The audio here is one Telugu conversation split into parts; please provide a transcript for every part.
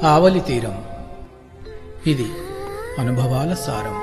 ఆవలి తీరం ఇది అనుభవాల సారం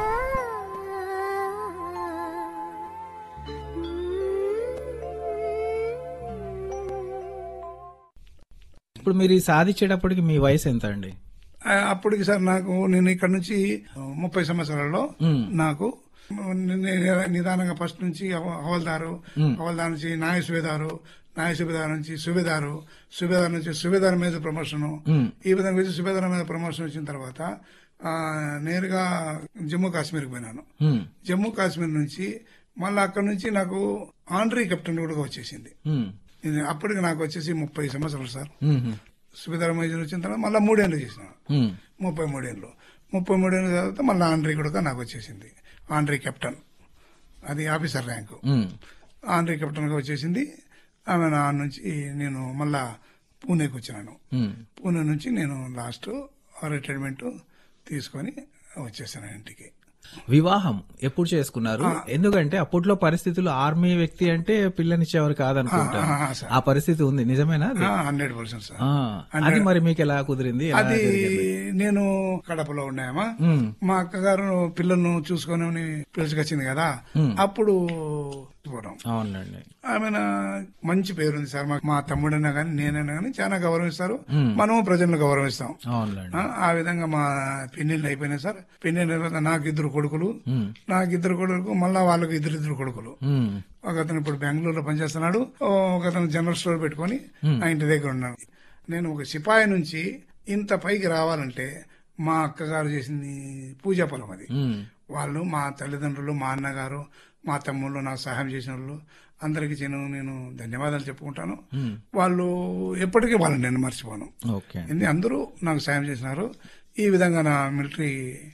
ఇప్పుడు మీరు ఈ సాధించేటప్పటికి మీ వయసు ఎంత అండి ఆ, అప్పటికి సార్ నాకు నేను ఇక్కడ నుంచి ముప్పై సంవత్సరాల్లో నాకు ని- నిదానంగా ఫస్ట్ నుంచి హవ- హవల్దారు హవల్దార్ నుంచి న్యాయ సుబేదారు న్యాయ సుబేదార్ నుంచి సుబేదారు సుబేదార్ నుంచి సుబేదార్ మీద ప్రమోషన్ ఈ విధంగా వచ్చి సుబేదార్ మీద ప్రమోషన్ వచ్చిన తర్వాత ఆ, నేరుగా జమ్మూ కాశ్మీర్కి పోయినాను ఉమ్, జమ్మూ కాశ్మీర్ నుంచి మళ్ళీ అక్కడ నుంచి నాకు ఆండ్రీ కెప్టెన్ కూడా వచ్చేసింది ఉమ్, ఇది అప్పటికి నాకు వచ్చేసి ముప్పై సంవత్సరాలు సార్ ఉమ్, సుబేదార్ మేజర్ వచ్చిన తర్వాత మళ్ళీ మూడేళ్ళు చేసినాను ఉమ్, ముప్పై మూడేళ్ళు ముప్పై మూడేళ్ళ తర్వాత మళ్ళీ ఆండ్రీ కూడా నాకు వచ్చేసింది ఆండ్రీ కెప్టెన్ అది ఆఫీసర్ ర్యాంకు ఉమ్, ఆండ్రీ కెప్టెన్గా వచ్చేసింది ఆమె నా నుంచి నేను మళ్ళా పూణేకి వచ్చినాను ఉమ్. పూణే నుంచి నేను లాస్ట్ రిటైర్మెంట్ తీసుకొని వచ్చేసాను ఇంటికి వివాహం ఎప్పుడు చేసుకున్నారు ఎందుకంటే అప్పట్లో పరిస్థితులు ఆర్మీ వ్యక్తి అంటే పిల్లనిచ్చేవారు కాదనుకుంటా ఆ, ఆ, సార్. ఆ పరిస్థితి ఉంది నిజమేనా అది? హండ్రెడ్ పర్సెంట్ సార్ ఆ, అది మరి మీకు ఎలా కుదిరింది ఎలా అది జరిగింది? నేను కడపలో ఉన్నాయమ్మా ఉమ్, మా అక్కగారు పిల్లలను చూసుకొని పిలుచుకొచ్చింది కదా అప్పుడు పోవడం అవునండి ఆమె మంచి పేరుంది సార్ మా- మా తమ్ముడైనా గానీ నేనైనా గానీ చాలా గౌరవిస్తారు మనము ప్రజలను గౌరవిస్తాం అవునండి ఆ, ఆ విధంగా మా పెళ్లిళ్ళు అయిపోయినాయి సార్ పెళ్లిళ్ళ తర్వాత నాకు ఇద్దరు కొడుకులు ఉమ్, నాకు ఇద్దరు కొడుకు మళ్ళా వాళ్ళకి ఇద్దరు ఇద్దరు కొడుకులు ఉమ్, ఒక అతను ఇప్పుడు బెంగళూరులో పనిచేస్తున్నాడు ఒక అతను జనరల్ స్టోర్ పెట్టుకొని నా ఇంటి దగ్గర ఉన్నాడు నేను ఒక సిపాయి నుంచి ఇంత పైకి రావాలంటే మా అక్కగారు చేసింది పూజా పొలం అది ఉమ్, వాళ్ళు మా తల్లిదండ్రులు మా అన్నగారు మా తమ్ముళ్ళు నాకు సహాయం చేసిన వాళ్ళు అందరికీ నేను నేను ధన్యవాదాలు చెప్పుకుంటాను ఉమ్. వాళ్ళు ఎప్పటికీ వాళ్ళని నేను మర్చిపోను ఓకే ఎందుకంటే అందరూ నాకు సాయం చేసినారు ఈ విధంగా నా మిలిటరీ